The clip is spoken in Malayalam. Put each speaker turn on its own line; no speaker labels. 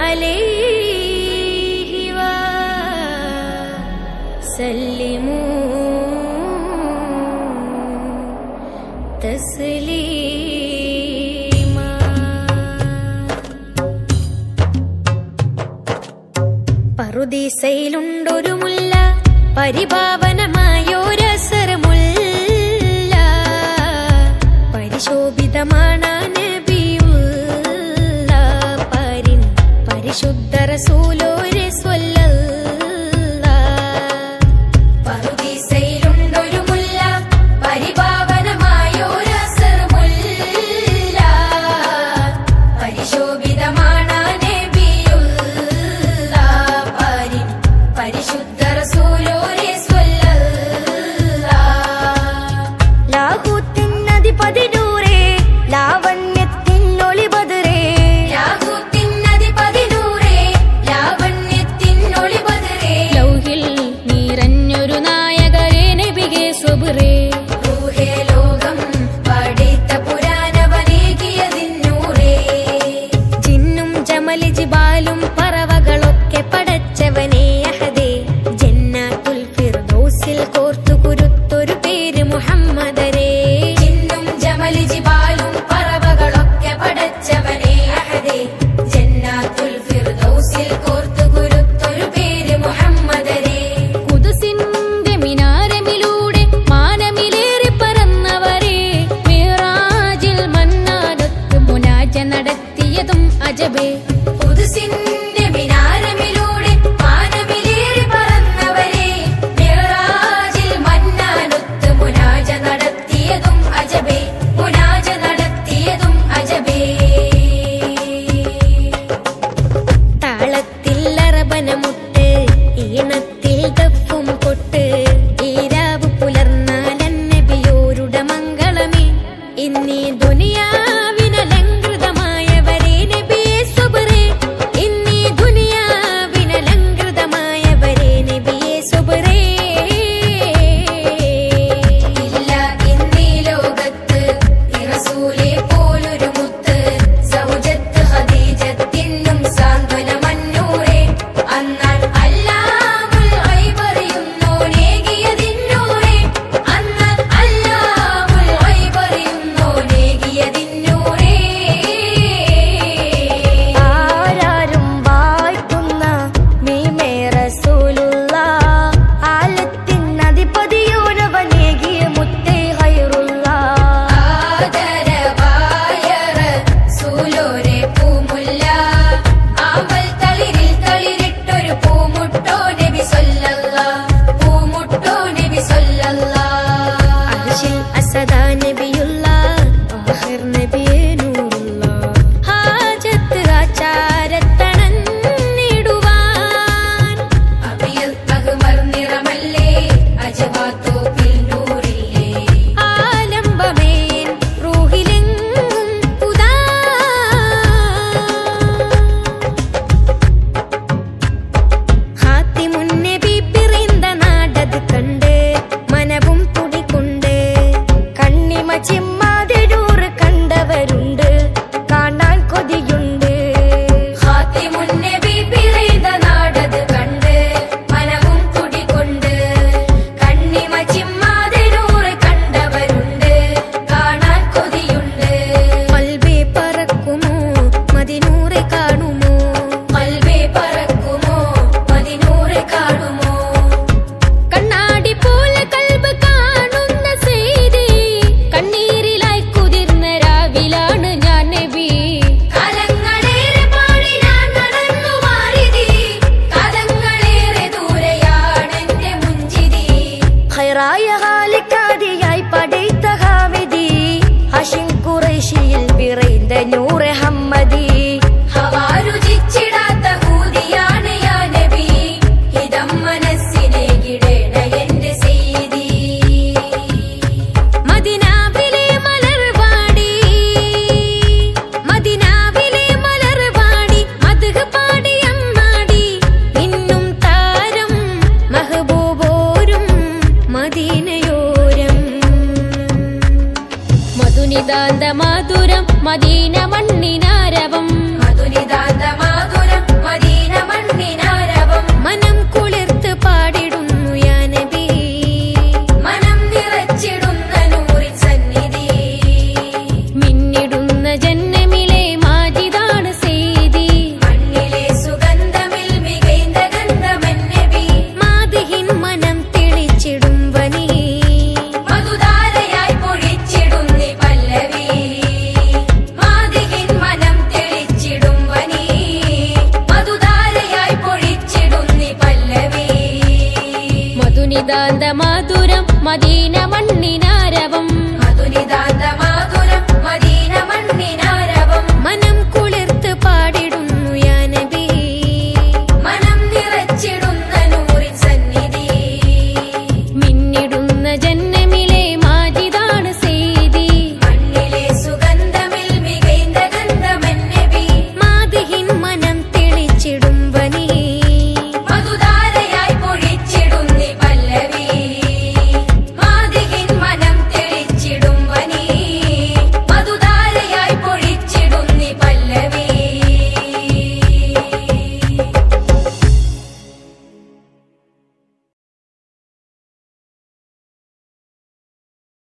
عليه وسلموا تسليما പറുദീസയിലുണ്ടൊരു മുല്ല പരിപാവനമായൊരസരമുല്ല പരിശോഭിതമാണ് നബിയുള്ള പരിൻ പരിശുദ്ധ റസൂലോരെ സ്വല്ലല്ല പറുദീസയിലുണ്ടൊരു മുല്ല പരിപാവനമായൊരസരമുല്ല പരിശോഭിതമാണ് നബിയുള്ള പരിൻ പരിശുദ്ധ റസൂലോരെ സ്വല്ലല്ല ലാഹൂത്തിൻ നദി പതിനൂറേ ലാവണ്യത്തിനൊളി ബദറേ ലാഹൂത്തിൻ നദി പതിനൂറേ ലാവണ്യത്തിനൊളി ബദറേ
ലൗഹിൽ നിറഞ്ഞൊരു നായകരെ നബികെ സ്വബറേ
റൂഹേ ലോകം പഠിത്ത പുരാനവനേകിയതിന്നൂറേ ജിന്നും ജമല് ജിബാലും പറവകളൊക്കെ പടച്ചവനെ അഹദേ ജന്നാത്തുൽ ഫിർദൗസിൽ കോർത്തു കുരുത്തൊരു പേര് മുഹമ്മദരേ ജിന്നും ജമല് ജിബാലും പറവകളൊക്കെ പടച്ചവനെ അഹദേ ജന്നാത്തുൽ ഫിർദൗസിൽ കോർത്തു കുരുത്തൊരു പേര് മുഹമ്മദരേ
കുതുസിന്റെ മിനാരമിലൂടെ മാനമിലേറി പറന്നവരെ മിറാജിൽ മന്നാനത്ത് മുനാജ നടത്തിയതും അജബേ
പുതുസിന്റെ മിനാരമിലൂടെ മാനമിലേറി പറന്നവരെ മിറാജിൽ മന്നാനൊത്ത് മുനാജ നടത്തിയതും അജബേ മുനാജ നടത്തിയതും അജബേ താളത്തിൽ അറബനമുട്ട് ഈണത്തിൽ ദഫും കൊട്ട് ഈരാവ് പുലർന്നാലന്നബിയോരുടെ മംഗളമേ ഇന്നീ ദുനിയാവിനലങ്കൃതമായവരെ നബിയെ സുബറേ ഇന്നീ ദുനിയാവിനലങ്കൃതമായവരെ നബിയെ സുബറേ ഇല്ല ഇന്നീ ലോകത്ത് റസൂലെ പോലൊരു മുത്ത് സൗജത്ത് ഖദീജത്തിനും സാന്ത്വന മന്നൂരെ അന്നാൽ അല്ലാമുൽ ഐബറിയുന്നോനേകിയതിന്നൂരെ അന്നാൽ അല്ലാമുൽ ഐബറിയുന്നോനേകിയതിന്നൂരെ ആരാരും വാഴ്ത്തുന്ന മീമേ റസൂലുള്ള ആലത്തിൻ അധിപതിയോരവനേകിയ മുത്തേ ഹൈറുള്ള ആദരവായ റസൂലോരെ പൂമുല്ല ആമ്പൽ തളിരിൽ തളിരിട്ടൊരു പൂമുട്ടോ നബി സല്ലല്ലാ പൂമുട്ടോ നബി സല്ലല്ലാ അർശിൽ അസദാ നബിയുള്ള ആഖിർ നബിയേ നൂറുള്ള ഹാജത്ത് ആചാരത്തണന്നിടുവാൻ അബിയൽ അഹ്മർ നിറമല്ലേ അജവാത്തോപ്പിൽ നൂറില്ലേ ആലംബമേൻ റൂഹിലെങ്ങും പുതാ ഹാത്തിമുന്നബി പിറந்த നാടത് കണ്ട് മനവും തുടികൊണ്ട് കണ്ണിമ ചിമ്മാതെ നൂറ് കണ്ടവരുണ്ട് കാണാൻ കൊതിയുണ്ട് ഹാത്തിമുന്നബി പിറந்த നാടത് കണ്ട് മനവും തുടികൊണ്ട് കണ്ണിമ ചിമ്മാതെ നൂറ് കണ്ടവരുണ്ട് കാണാൻ കൊതിയുണ്ട് മൽബേ പറക്കുമോ മതിനൂറെ കാണുമോ മൽബേ പറക്കുമോ മതിനൂറെ കാണുമോ
കണ്ണാടി പോലെ കൽബ് കാണുന്ന ചെയ്തി കണ്ണീരിലായി കുതിർന്ന രാവിലാണ് ഞാൻ നബി
കാലങ്ങളേറെ പാടി ഞാൻ നടന്നു മാറിതി കാലങ്ങളേറെ ദൂരെയാണെന്റെ മുഞ്ചിതി ഖൈറായ ഹാലിക്കാതിയായി പടൈത്ത ഹാമിതി ഹഷിം ഖുറൈശിയിൽ പിറൈந்த